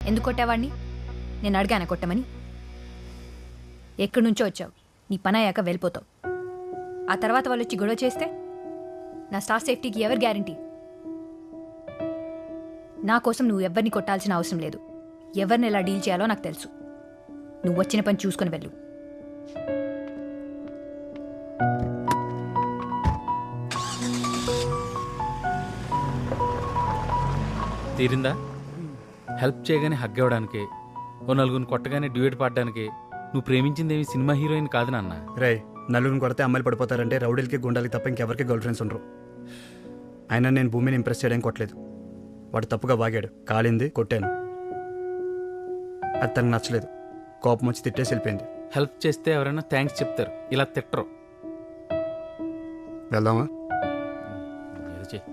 ఎందుకు కొట్టావాడిని నేను అడిగాను కొట్టమని ఎక్కడి నుంచో వచ్చావు నీ పని అయ్యాక వెళ్ళిపోతావు ఆ తర్వాత వాళ్ళు వచ్చి గొడవ చేస్తే నా స్టాఫ్ సేఫ్టీకి ఎవరు గ్యారంటీ నా కోసం నువ్వు ఎవరిని కొట్టాల్సిన అవసరం లేదు ఎవరిని ఎలా డీల్ చేయాలో నాకు తెలుసు నువ్వు వచ్చిన పని చూసుకొని వెళ్ళు తీరిందా హెల్ప్ చేయగానే హగ్ ఇవ్వడానికి ఓ నలుగురిని కొట్టగానే డ్యూయట్ పాడడానికి నువ్వు ప్రేమించిందేమి సినిమా హీరోయిన్ కాదు నాన్న రే నలుగురిని కొడితే అమ్మాయిలు పడిపోతారంటే రౌడీలకి గుండాలకి తప్ప ఇంకెవరికి గర్ల్ ఫ్రెండ్స్ ఉండరు అయినా నేను భూమిని ఇంప్రెస్ చేయడానికి కొట్టలేదు వాడు తప్పుగా వాగాడు కాలింది కొట్టాను అది తనకు నచ్చలేదు కోపం వచ్చి తిట్టేసి వెళ్ళిపోయింది హెల్ప్ చేస్తే ఎవరైనా థ్యాంక్స్ చెప్తారు ఇలా తిట్టరు వెళ్దామా ఏదో చెయ్.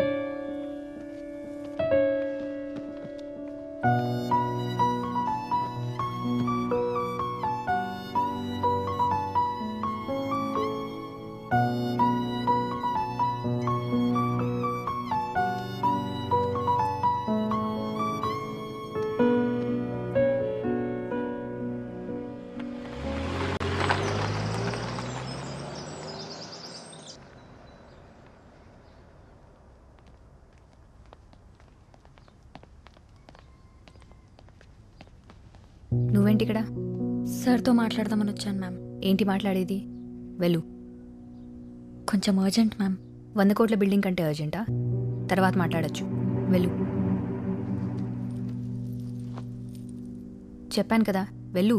నువ్వేంటి ఇక్కడ సార్తో మాట్లాడదామని వచ్చాను మ్యామ్ ఏంటి మాట్లాడేది వెళ్ళు కొంచెం అర్జెంట్ మ్యామ్ వంద కోట్ల బిల్డింగ్ కంటే అర్జెంటా తర్వాత మాట్లాడొచ్చు వెళ్ళు చెప్పాను కదా వెళ్ళు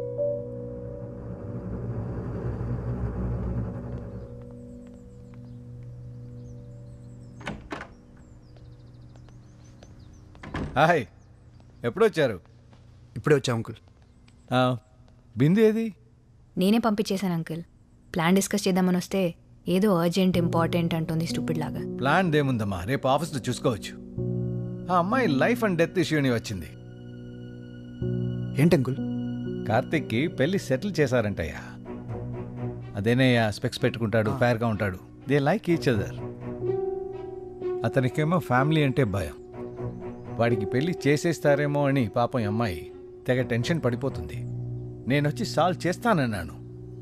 హాయ్ ఎప్పుడు వచ్చారు ఇప్పుడే వచ్చా అంకుల్ ఆ, బిందు ఏది నేనే పంపించేశాను అంకిల్ ప్లాన్ డిస్కస్ చేద్దామని వస్తే ఏదో అర్జెంట్ ఇంపార్టెంట్ అంటుంది స్టూపిడ్ లాగా ప్లాన్ దేముందమ్మా రేపు ఆఫీస్లో చూసుకోవచ్చు ఆ అమ్మాయి లైఫ్ అండ్ డెత్ ఇష్యూని వచ్చింది ఏంటి అంకుల్ కార్తిక్కి పెళ్లి సెటిల్ చేశారంటయ్యా అదేనయ్యా స్పెక్స్ పెట్టుకుంటాడు ఫేర్గా ఉంటాడు దే లైక్ ఈచ్ అదర్ అతనికేమో ఫ్యామిలీ అంటే భయం వాడికి పెళ్లి చేసేస్తారేమో అని పాపం ఈ అమ్మాయి తెగ టెన్షన్ పడిపోతుంది నేనొచ్చి సాల్వ్ చేస్తానన్నాను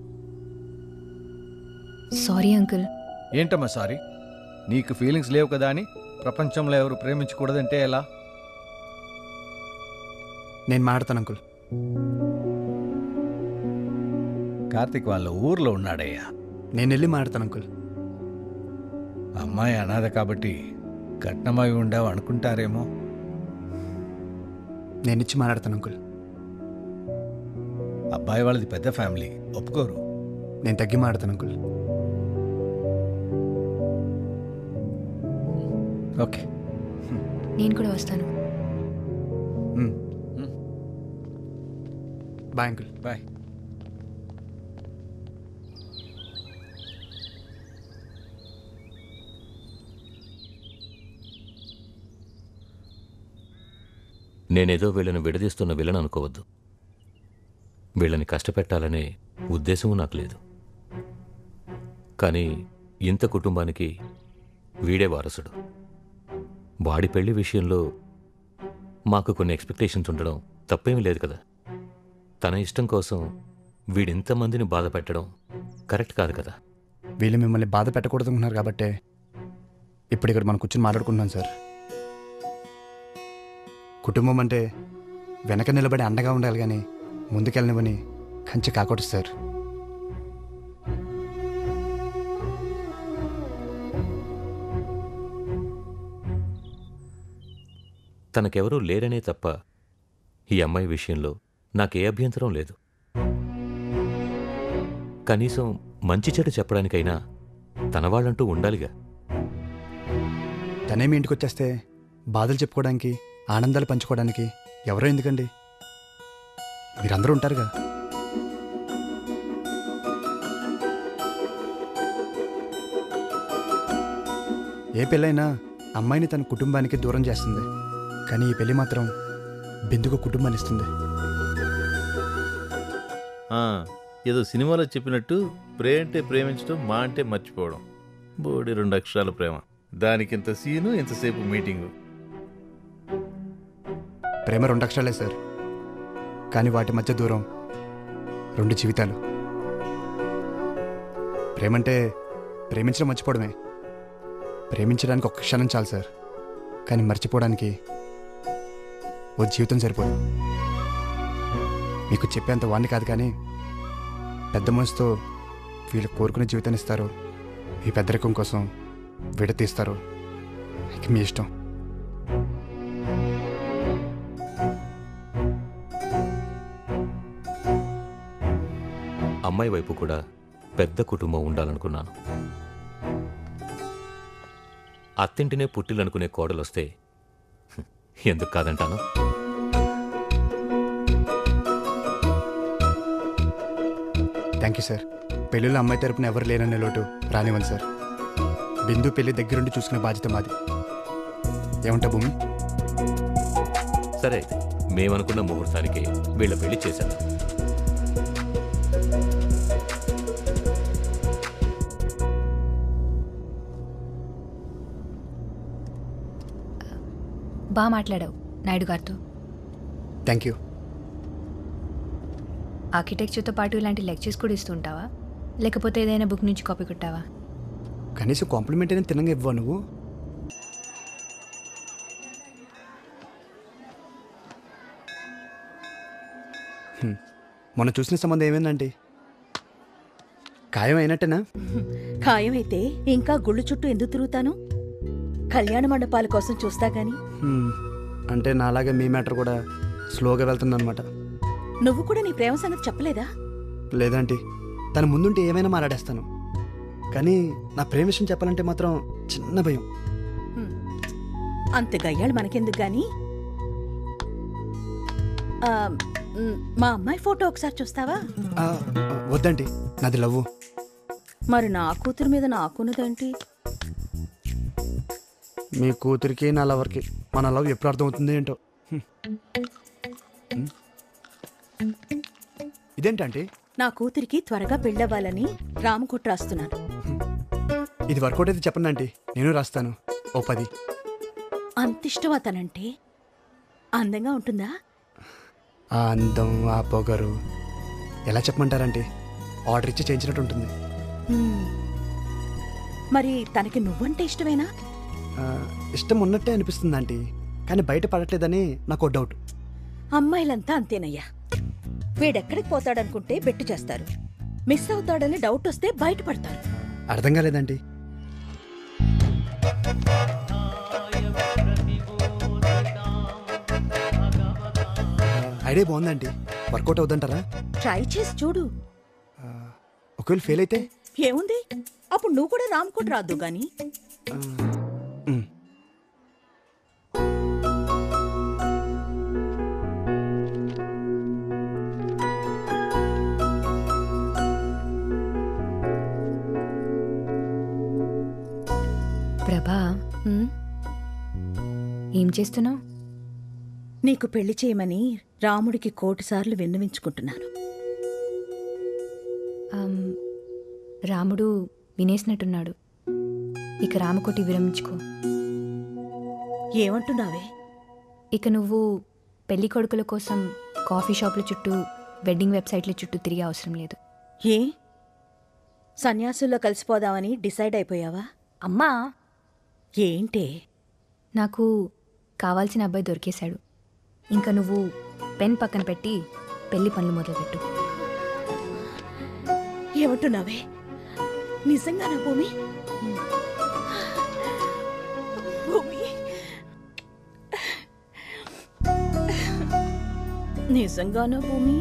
సారీ అంకుల్ ఏంటమ్మా సారీ నీకు ఫీలింగ్స్ లేవు కదా అని ప్రపంచంలో ఎవరు ప్రేమించకూడదంటే ఎలా నేను మాడతాను అంకుల్ కార్తిక్ వాళ్ళ ఊర్లో ఉన్నాడయ్యా నేను వెళ్ళి మాడతాను అంకుల్ అమ్మాయి అనాథ కాబట్టి కట్నమై ఉండవు అనుకుంటారేమో నేను ఇచ్చి మాట్లాడతాను అంకుల్ అబ్బాయి వాళ్ళది పెద్ద ఫ్యామిలీ ఒప్పుకోరు నేను తగ్గి మాడతాను అంకుల్ ఓకే నేను కూడా వస్తాను బాయ్ అంకుల్ బాయ్ నేనేదో వీళ్ళని విడదీస్తున్న విలన్ అనుకోవద్దు వీళ్ళని కష్టపెట్టాలనే ఉద్దేశము నాకు లేదు కానీ ఇంత కుటుంబానికి వీడే వారసుడు వాడి పెళ్లి విషయంలో మాకు కొన్ని ఎక్స్పెక్టేషన్స్ ఉండడం తప్పేమీ లేదు కదా తన ఇష్టం కోసం వీడింతమందిని బాధ పెట్టడం కరెక్ట్ కాదు కదా వీళ్ళు మిమ్మల్ని బాధ పెట్టకూడదు అనుకున్నారు కాబట్టే ఇప్పుడు ఇక్కడ మనం కూర్చొని మాట్లాడుకుంటున్నాం సార్ కుటుంబం అంటే వెనక నిలబడి అండగా ఉండాలి కానీ ముందుకెళ్ళనివని కంచి కాకూడదు సార్ తనకెవరూ లేరనే తప్ప ఈ అమ్మాయి విషయంలో నాకే అభ్యంతరం లేదు కనీసం మంచి చెడు చెప్పడానికైనా తన వాళ్ళంటూ ఉండాలిగా తనేమి ఇంటికి వచ్చేస్తే బాధలు చెప్పుకోవడానికి ఆనందాలు పంచుకోవడానికి ఎవరో ఎందుకండి మీరందరూ ఉంటారుగా ఏ పెళ్ళైనా అమ్మాయిని తన కుటుంబానికి దూరం చేస్తుంది కానీ ఈ పెళ్లి మాత్రం బిందుకు కుటుంబాన్ని ఇస్తుంది ఆ, ఏదో సినిమాలో చెప్పినట్టు ప్రే అంటే ప్రేమించడం మా అంటే మర్చిపోవడం బోడి రెండు అక్షరాల ప్రేమ దానికి ఇంత సీను ఇంతసేపు మీటింగు ప్రేమ రెండు అక్షరాలే సార్ కానీ వాటి మధ్య దూరం రెండు జీవితాలు ప్రేమంటే ప్రేమించడం మర్చిపోవడమే ప్రేమించడానికి ఒక్క క్షణం చాలు సార్ కానీ మర్చిపోవడానికి ఓ జీవితం సరిపోదు మీకు చెప్పేంత వాడిని కాదు కానీ పెద్ద మనసుతో వీళ్ళు కోరుకునే జీవితాన్ని ఇస్తారు ఈ పెద్దరికం కోసం విడతీస్తారు ఇక మీ ఇష్టం అమ్మాయి వైపు కూడా పెద్ద కుటుంబం ఉండాలనుకున్నాను అత్తింటినే పుట్టిలనుకునే కోడలొస్తే హ్మ్, ఎందుకు కాదంటాను థ్యాంక్ యూ సార్ పెళ్ళిలో అమ్మాయి తరపున ఎవరు లేరనే లోటు రానివ్వండి సార్ బిందు పెళ్లి దగ్గరుండి చూసుకునే బాధ్యత మాది ఏమంటా భూమి సరే అయితే మేమనుకున్న ముహూర్తానికి వీళ్ళ పెళ్లి చేశాను బాగా మాట్లాడావు నాయుడు గారితో థ్యాంక్ యూ ఆర్కిటెక్చర్తో పాటు ఇలాంటి లెక్చర్స్ కూడా ఇస్తుంటావా లేకపోతే ఏదైనా బుక్ నుంచి కాపీ కొట్టావా కనీసం కాంప్లిమెంట్ అయినా తినంగా ఇవ్వవు నువ్వు హ్మ్. మొన్న చూసిన సంబంధం ఏమైందండి ఖాయం అయినట్టేనా ఖాయమైతే ఇంకా గుళ్ళు చుట్టూ ఎందుకు తిరుగుతాను కళ్యాణ మండపాల కోసం చూస్తా గాని హ్మ్. అంటే నాలాగే మీ మ్యాటర్ కూడా స్లోగా వెళ్తుందన్నమాట నువ్వు కూడా నీ ప్రేమ సంగతి చెప్పలేదా లేదంటే తన ముందుంటే ఏమైనా మాట్లాడేస్తాను కానీ నా ప్రేమ విషయం చెప్పాలంటే మాత్రం చిన్న భయం హ్మ్. అంత గయ్యాళ్ళు మనకెందుకు గాని ఆ, మ్, మా అమ్మాయి ఫోటో ఒకసారి చూస్తావా ఆ, వద్దండి నాది లవ్వు మరి నా కూతురు మీద నాకున్నదేంటి మీ కూతురికి నా లవర్కి మన లవ్ ఎప్పుడు అర్థమవుతుంది ఏంటో హ్మ్. హ్మ్. ఇదేంటంటే నా కూతురికి త్వరగా పెళ్ళవ్వాలని రామకుట్ర రాస్తున్నాను ఇది వర్కౌట్ అయితే చెప్పండి ఆంటీ నేను రాస్తాను ఓ పది అంత ఇష్టం అతనంటే అందంగా ఉంటుందా ఆ అందం ఆ పొగరు ఎలా చెప్పమంటారంటే ఆర్డర్ ఇచ్చి చేయించినట్టు ఉంటుంది హ్మ్. మరి తనకి నువ్వంటే ఇష్టమేనా ఆ, ఇష్టం ఉన్నట్టే అనిపిస్తుంది ఆంటీ కానీ బయట పడట్లేదని నాకు ఓ డౌట్ అమ్మాయిలంతా అంతేనయ్యా వీడెక్కడికి పోతాడనుకుంటే బెట్టు చేస్తారు మిస్ అవుతాడని డౌట్ వస్తే బయటపడతారు అర్థం కాలేదండి ఐడియా బాగుందండి వర్కౌట్ అవుతుంటారా ట్రై చేసి చూడు ఒకవేళ ఫెయిల్ అయితే ఏముంది అప్పుడు నువ్వు కూడా రామ్కోట్ రాదు గాని ఆ, ఉమ్. ప్రభా హ్మ్? ఏం చేస్తున్నావు నీకు పెళ్లి చేయమని రాముడికి కోటిసార్లు విన్నవించుకుంటున్నాను రాముడు వినేసినట్టున్నాడు ఇక రామకోటి విరమించుకో ఏమంటున్నావే ఇక నువ్వు పెళ్లి కొడుకుల కోసం కాఫీ షాపుల చుట్టూ వెడ్డింగ్ వెబ్సైట్ల చుట్టూ తిరిగే అవసరం లేదు ఏ సన్యాసుల్లో కలిసిపోదామని డిసైడ్ అయిపోయావా అమ్మా ఏంటే నాకు కావాల్సిన అబ్బాయి దొరికేశాడు ఇంకా నువ్వు పెన్ పక్కన పెట్టి పెళ్లి పనులు మొదలుపెట్టు ఏమంటున్నావే నిజంగా నా భూమి భూమి నిజంగానా భూమి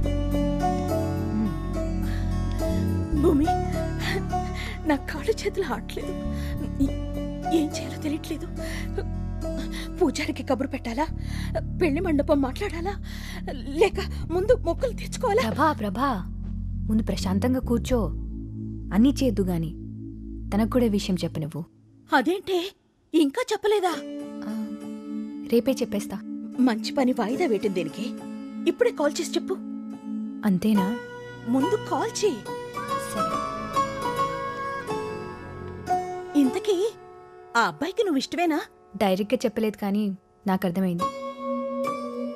భూమి నా కాళ్ళు చేతులు ఆడలేదు ఏం చేయాలో తెలియట్లేదు పూజారికి కబురు పెట్టాలా పెళ్లి మండపం మాట్లాడాలా లేక ముందు మొక్కులు తెచ్చుకోవాలా ప్రభా ప్రభా ముందు ప్రశాంతంగా కూర్చో అన్నీ చేద్దు గాని తనకు కూడా ఈ విషయం చెప్పు నువ్వు అదేంటే ఇంకా చెప్పలేదా ఆ, రేపే చెప్పేస్తా మంచి పని వాయిదా వేయటం దేనికి ఇప్పుడే కాల్ చేసి చెప్పు అంతేనా ముందు కాల్ చేయి సరే ఇంతకీ ఆ అబ్బాయికి నువ్వు ఇష్టమేనా డైరెక్ట్గా చెప్పలేదు కానీ నాకు అర్థమైంది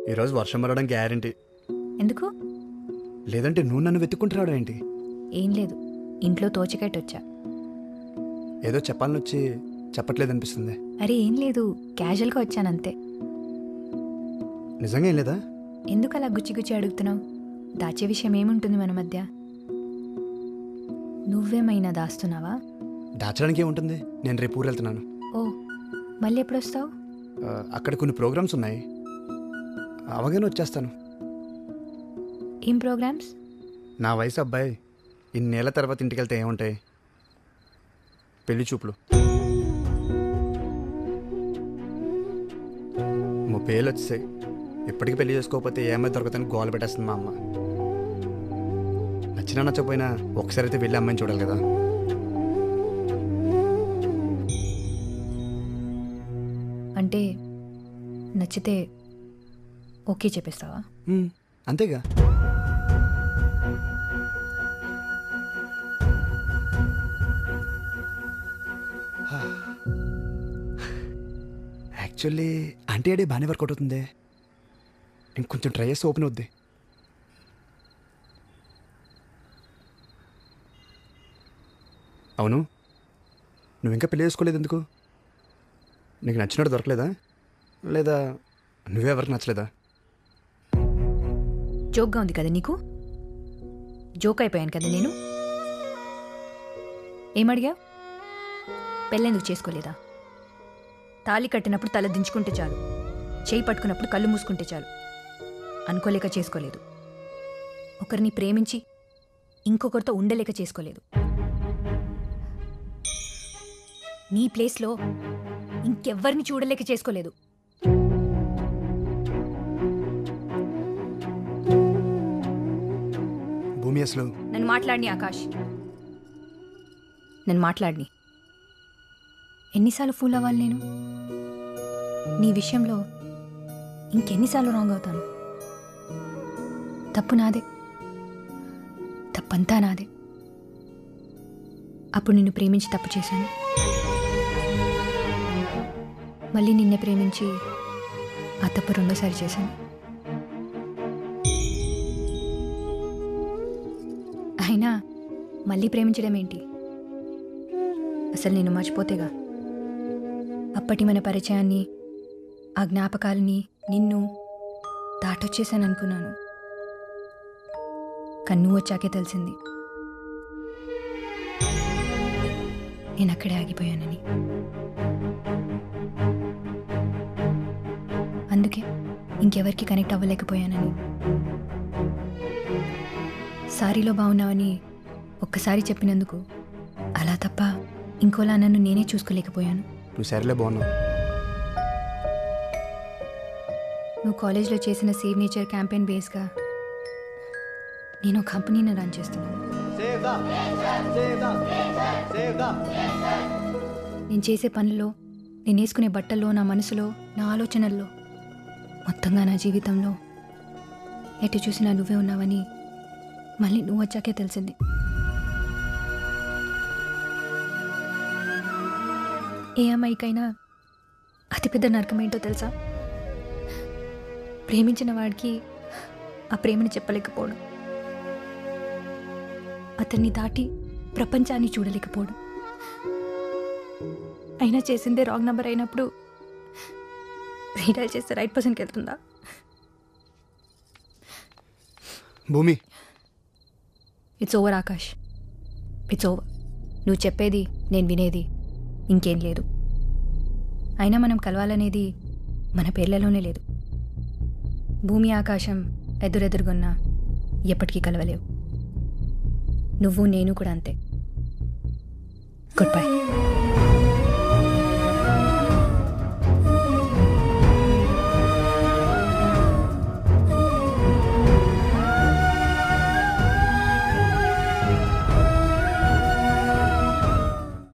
ఈరోజు వర్షం పడడం గ్యారంటీ ఎందుకు లేదంటే నువ్వు నన్ను వెతుక్కుంటున్నాడు ఏంటి ఏం లేదు ఇంట్లో తోచకట్టు వచ్చా ఏదో చెప్పాలని వచ్చి చెప్పట్లేదు అనిపిస్తుంది అరే ఏం లేదు క్యాజువల్గా వచ్చానంతే నిజంగా ఏం లేదా ఎందుకు అలా గుచ్చి గుచ్చి అడుగుతున్నావు దాచే విషయం ఏముంటుంది మన మధ్య నువ్వేమైనా దాస్తున్నావా దాచడానికి ఏముంటుంది నేను రేపు ఊరు వెళ్తున్నాను ఓ మళ్ళీ ఎప్పుడు వస్తావు ఆ, అక్కడ కొన్ని ప్రోగ్రామ్స్ ఉన్నాయి అవగానే వచ్చేస్తాను ఏం ప్రోగ్రామ్స్ నా వయసు అబ్బాయి ఇన్నేళ్ల తర్వాత ఇంటికి వెళ్తే ఏముంటాయి పెళ్లి చూపులు ముప్పై ఏళ్ళు వచ్చేసాయి ఇప్పటికీ పెళ్లి చేసుకోకపోతే ఏమైనా దొరకదని గోల పెట్టేస్తుంది మా అమ్మ నచ్చినా నచ్చకపోయినా ఒకసారి అయితే వెళ్ళి అమ్మాయిని చూడాలి కదా అంటే నచ్చితే ఓకే చెప్పేస్తావా హ్మ్, అంతేగా యాక్చువల్లీ అంటే అడే బాగానే వర్కౌట్ అవుతుంది ఇంకొంచెం ట్రై చేస్తే ఓపెన్ అవుద్ది అవును నువ్వు ఇంకా పెళ్లి చేసుకోలేదు ఎందుకు నీకు నచ్చినట్టు దొరకలేదా లేదా నువ్వే ఎవరికి నచ్చలేదా జోక్గా ఉంది కదా నీకు జోక్ అయిపోయాను కదా నేను ఏమడిగా పెళ్ళెందుకు చేసుకోలేదా తాళి కట్టినప్పుడు తల దించుకుంటే చాలు చేయి పట్టుకున్నప్పుడు కళ్ళు మూసుకుంటే చాలు అనుకోలేక చేసుకోలేదు ఒకరిని ప్రేమించి ఇంకొకరితో ఉండలేక చేసుకోలేదు నీ ప్లేస్లో ఇంకెవ్వరిని చూడలేక చేసుకోలేదు భూమి అసలు నన్ను మాట్లాడిని ఆకాష్ నన్ను మాట్లాడిని ఎన్నిసార్లు ఫూల్ అవ్వాలి నేను నీ విషయంలో ఇంకెన్నిసార్లు రాంగ్ అవుతాను తప్పు నాదే తప్పంతా నాదే అప్పుడు నిన్ను ప్రేమించి తప్పు చేశాను మళ్ళీ నిన్నే ప్రేమించి ఆ తప్పు రెండోసారి చేశాను అయినా మళ్ళీ ప్రేమించడం ఏంటి అసలు నేను మర్చిపోతేగా అప్పటి మన పరిచయాన్ని ఆ జ్ఞాపకాలని నిన్ను దాటొచ్చేసాను అనుకున్నాను కానీ నువ్వు వచ్చాకే తెలిసింది నేను అక్కడే ఆగిపోయానని అందుకే ఇంకెవరికి కనెక్ట్ అవ్వలేకపోయానని సారీలో బాగున్నావని ఒక్కసారి చెప్పినందుకు అలా తప్ప ఇంకోలా నన్ను నేనే చూసుకోలేకపోయాను నువ్వు సరేలే బాగున్నావు నువ్వు కాలేజ్లో చేసిన సేవ్ నేచర్ క్యాంపెయిన్ బేస్గా నేను ఒక కంపెనీని రన్ చేస్తున్నాను నేను చేసే పనుల్లో నేను వేసుకునే బట్టల్లో నా మనసులో నా ఆలోచనల్లో మొత్తంగా నా జీవితంలో ఎటు చూసినా నువ్వే ఉన్నావని మళ్ళీ నువ్వు వచ్చాకే తెలిసింది ఏ అమ్మాయికైనా అతిపెద్ద నరకం ఏంటో తెలుసా ప్రేమించిన వాడికి ఆ ప్రేమని చెప్పలేకపోవడం అతన్ని దాటి ప్రపంచాన్ని చూడలేకపోవడం అయినా చేసిందే రాంగ్ నెంబర్ అయినప్పుడు రీడైల్ చేస్తే రైట్ పర్సన్కి వెళ్తుందా Bhoomi it's over Akash it's over నువ్వు చెప్పేది నేను వినేది ఇంకేం లేదు అయినా మనం కలవాలనేది మన పేర్లలోనే లేదు భూమి ఆకాశం ఎదురెదురుగున్నా ఎప్పటికీ కలవలేవు నువ్వు నేను కూడా అంతే గుడ్ బై